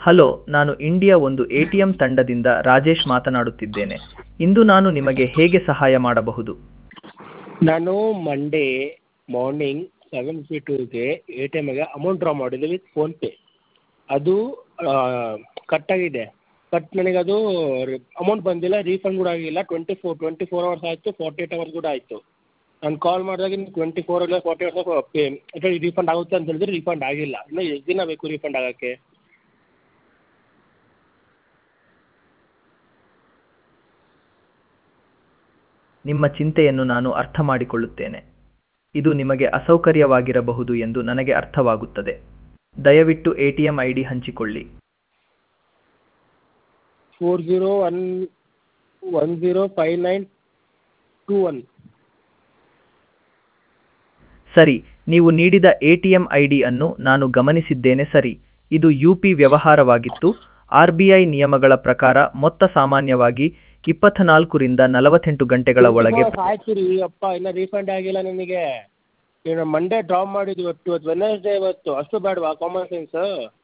hello ನಾನು India ಒಂದು A T M ತಂಡದಿಂದ ರಾಜೇಶ್ ಮಾತನಾಡುತ್ತಿದ್ದೇನೆ ಇಂದು ನಾನು ನಿಮಗೆ ಹೇಗೆ ಸಹಾಯ ಮಾಡಬಹುದು ನಾನು ಮಂಡೇ ಮಾರ್ನಿಂಗ್ ಸೆವೆನ್ ಫಿಫ್ಟಿ ಟೂಗೆ ಎ ಟಿ ಎಮ್ಗೆ ಅಮೌಂಟ್ ಡ್ರಾ ಮಾಡಿದ್ದೆ ವಿತ್ ಫೋನ್ಪೇ ಅದು ಕಟ್ಟಾಗಿದೆ ಬಟ್ ನನಗದು ಅಮೌಂಟ್ ಬಂದಿಲ್ಲ ರೀಫಂಡ್ ಕೂಡ ಆಗಿಲ್ಲ twenty four twenty four hours ಆಯಿತು ಫಾರ್ಟಿ ಏಯ್ಟ್ ಅವರ್ಸ್ ಕೂಡ ಆಯಿತು ನಾನು ಕಾಲ್ ಮಾಡಿದಾಗ ಇನ್ನು ಟ್ವೆಂಟಿ ಫೋರ್ ಇಲ್ಲ ಫಾರ್ಟಿ ಅವರ್ಸ್ ಪೇ ಅಥವಾ ರೀಫಂಡ್ ಆಗುತ್ತೆ ಅಂತ ಹೇಳಿದ್ರೆ ರೀಫಂಡ್ ಆಗಿಲ್ಲ ಇನ್ನು ಎಷ್ಟು ದಿನ ಬೇಕು ರೀಫಂಡ್ ಆಗೋಕ್ಕೆ ನಿಮ್ಮ ಚಿಂತೆಯನ್ನು ನಾನು ಅರ್ಥ ಮಾಡಿಕೊಳ್ಳುತ್ತೇನೆ ಇದು ನಿಮಗೆ ಅಸೌಕರ್ಯವಾಗಿರಬಹುದು ಎಂದು ನನಗೆ ಅರ್ಥವಾಗುತ್ತದೆ ದಯವಿಟ್ಟು A T M I D ಹಂಚಿಕೊಳ್ಳಿ four zero one one zero five nine two one ಸರಿ ನೀವು ನೀಡಿದ A T M I D ಅನ್ನು ನಾನು ಗಮನಿಸಿದ್ದೇನೆ ಸರಿ ಇದು ಯು ಪಿ ವ್ಯವಹಾರವಾಗಿತ್ತು ಆರ್ ಬಿ ಐ ನಿಯಮಗಳ ಪ್ರಕಾರ ಮೊತ್ತ ಸಾಮಾನ್ಯವಾಗಿ ಇಪ್ಪತ್ನಾಲ್ಕರಿಂದ ನಲವತ್ತೆಂಟು ಗಂಟೆಗಳ ಒಳಗೆ ಆಯ್ತು ರೀ ಅಪ್ಪ ಇನ್ನೂ ರೀಫಂಡ್ ಆಗಿಲ್ಲ ನನಗೆ ನೀನು ಮಂಡೇ ಡ್ರಾ ಮಾಡಿದ್ದು ಇವತ್ತು ಇವತ್ತು ವೆನಸ್ಡೇ ಇವತ್ತು ಅಷ್ಟು ಬೇಡವಾ ಕಾಮನ್ ಸೆನ್ಸ್